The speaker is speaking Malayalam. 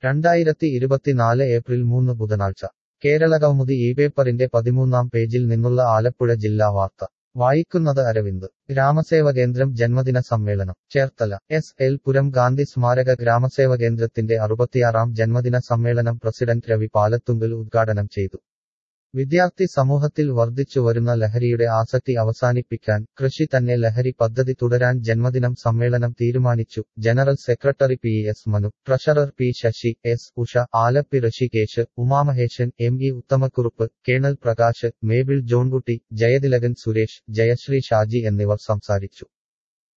രണ്ടായിരത്തി ഇരുപത്തിനാല് ഏപ്രിൽ മൂന്ന് ബുധനാഴ്ച കേരളകൗമുദി ഈ പേപ്പറിന്റെ പതിമൂന്നാം പേജിൽ നിന്നുള്ള ആലപ്പുഴ ജില്ലാ വാർത്ത വായിക്കുന്നത് അരവിന്ദ് ഗ്രാമസേവകേന്ദ്രം ജന്മദിന സമ്മേളനം ചേർത്തല എസ് എൽ പുരം ഗാന്ധി സ്മാരക ഗ്രാമസേവകേന്ദ്രത്തിന്റെ അറുപത്തിയാറാം ജന്മദിന സമ്മേളനം പ്രസിഡന്റ് രവി പാലത്തുങ്കൽ ഉദ്ഘാടനം ചെയ്തു വിദ്യാർത്ഥി സമൂഹത്തിൽ വർദ്ധിച്ചു വരുന്ന ലഹരിയുടെ ആസക്തി അവസാനിപ്പിക്കാൻ കൃഷി തന്നെ ലഹരി പദ്ധതി തുടരാൻ ജന്മദിനം സമ്മേളനം തീരുമാനിച്ചു general secretary P S Manu treasurer P Sasi S Usha Alleppey Rishikesh Umamaheshan M E Uthamakurup colonel Prakash Mabel Johnkutty Jayathilakan Suresh Jayasree Shaji എന്നിവർ സംസാരിച്ചു